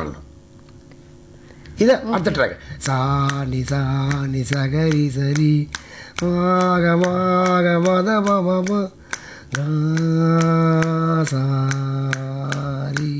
அவ்வளோதான் இதை அடுத்த ட்ராக் சா நி சா நி சகரி சரி மாக மாக மத மம ம கா சாரி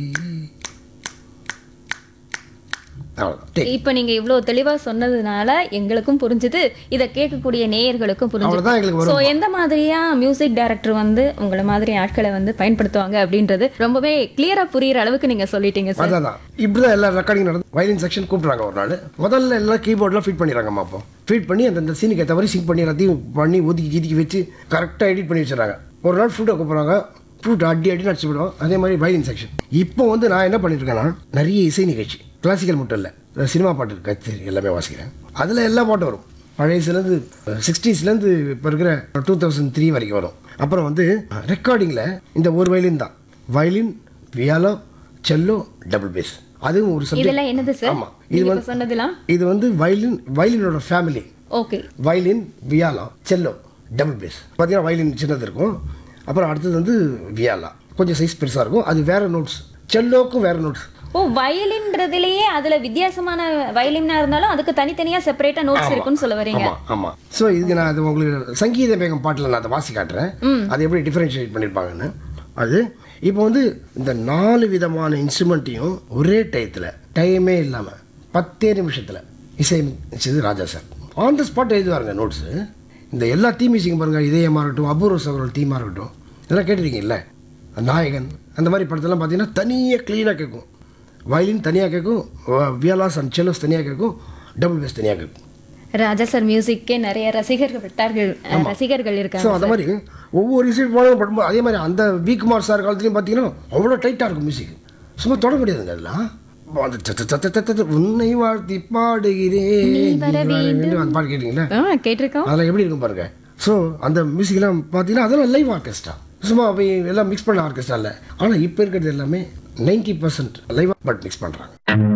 அவ்வளோதான் டேக் இப்ப நீங்க இவ்வளவு தெளிவா சொன்னதுனால எங்களுக்கும் புரிஞ்சுது இத கேட்கக்கூடிய நேயர்களுக்கும் அவ்வளவுதான் எங்களுக்கு புரிஞ்சுது வரும். சோ எந்த மாதிரியா மியூசிக் டைரக்டர் வந்து உங்களை மாதிரி ஆட்களை வந்து பயன்படுத்துவாங்க அப்படின்றது ரொம்பவே கிளியரா புரியுற அளவுக்கு நீங்க சொல்லிட்டீங்க சார் அதான் இப்படி தான் எல்லா ரெக்கார்டிங் நடந்து வயலின் செக்ஷன் கூப்பிட்றாங்க ஒரு நாள் முதல்ல எல்லாம் கீபோர்ட்லாம் ஃபிட் பண்ணிடுறாங்கம்மா அப்போ ஃபிட் பண்ணி அந்த அந்த சீனுக்கு ஏற்ற மாதிரி சிங்க் பண்ணி எல்லாத்தையும் பண்ணி ஒதுக்கி கீதிக்கி வச்சு கரெக்டாக எடிட் பண்ணி வச்சுறாங்க ஒரு நாள் ஃப்ளூட்டை கூப்பிட்றாங்க ஃப்ளூட் அடி அடி நடிச்சு விடுவோம் அதே மாதிரி வயலின் செக்ஷன் இப்போ வந்து நான் என்ன பண்ணியிருக்கேன்னா நிறைய இசை நிகழ்ச்சி கிளாசிக்கல் மட்டும் இல்லை சினிமா பாட்டு கச்சேரி எல்லாமே வாசிக்கிறேன் அதில் எல்லா பாட்டும் வரும் பழையசுலேருந்து சிக்ஸ்டீஸ்லேருந்து இப்போ இருக்கிற டூ தௌசண்ட் த்ரீ வரைக்கும் வரும் அப்புறம் வந்து ரெக்கார்டிங்கில் இந்த ஒரு வயலின் தான் violin viola cello double bass அதுவும் ஒரு சப்ஜெக்ட் இதெல்லாம் என்னது சார் ஆமா. இது இது வந்து- சொன்னதெல்லாம் இது வந்து வயலின் வயலினோட family okay violin viola cello double bass பார்த்தீங்கன்னா வயலின் சின்னது இருக்கும் அப்புறம் அடுத்தது வந்து வியாலா கொஞ்சம் சைஸ் பெருசாக இருக்கும் அது வேற நோட்ஸ் செல்லோக்கும் வேற நோட்ஸ் ஓ வயலின்றதுலயே அதுல வித்தியாசமான வயலினா இருந்தாலும் அதுக்கு தனித்தனியா செப்பரேட்டா நோட்ஸ் இருக்குன்னு சொல்ல வரீங்க ஆமாம் ஆமாம் ஸோ இதுக்கு நான் அது உங்களுக்கு சங்கீத மேகம் பாட்டில் நான் அதை வாசி காட்டுறேன் அது எப்படி டிஃபரன்ஷியேட் பண்ணியிருப்பாங்கன்னு அது இப்போ வந்து இந்த நாலு விதமான இன்ஸ்ட்ருமெண்ட்டையும் ஒரே டயத்தில் டைமே இல்லாமல் பத்தே நிமிஷத்தில் இசையமைச்சது Raja sir on the spot எழுதுவாருங்க நோட்ஸு இந்த எல்லா தீ மியூசிக்கும் பாருங்கள் இதயமாக இருக்கட்டும் அபூர்வ சகோதரர் தீமாக இருக்கட்டும் இதெல்லாம் கேட்டிருக்கீங்கல்ல நாயகன் அந்த மாதிரி படத்தெல்லாம் பார்த்தீங்கன்னா தனியாக க்ளீனாக கேட்கும் வயலின் தனியாக கேட்கும் வியலாஸ் அண்ட் செல்லோஸ் தனியாக கேட்கும் டபுள் பேஸ் தனியாக கேட்கும் ராஜா சார் மியூசிக்கே நிறைய ரசிகர்கள் விட்டார்கள் அஹ், ரசிகர்கள் ஸோ இருக்காங்க அந்த மாதிரி ஒவ்வொரு இசை பாடலும் படும்போது அதே மாதிரி அந்த வி குமார் சார் காலத்துலையும் பார்த்தீங்கன்னா அவ்வளோ டைட்டாக இருக்கும் மியூசிக் சும்மா தொட முடியாதுங்க அதெல்லாம் அந்த த- த- த- த- த- த- உன்னை வாழ்த்தி பாடுகிறேன் நீ வர வேண்டும். அந்த பாட்டு கேட்டீங்களா ஆ, கேட்டிருக்கோம் அதெல்லாம் எப்படி இருக்கும் பாருங்க ஸோ அந்த மியூசிக்லாம் பார்த்தீங்கன்னா அதெல்லாம் லைவ் ஆர்கெஸ்ட்ரா சும்மா போய் எல்லாம் மிக்ஸ் பண்ண ஆர்கெஸ்ட்ரா இல்லை ஆனால் இப்போ இருக்கிறது எல்லாமே ninety percent live but mix பண்ணுறாங்க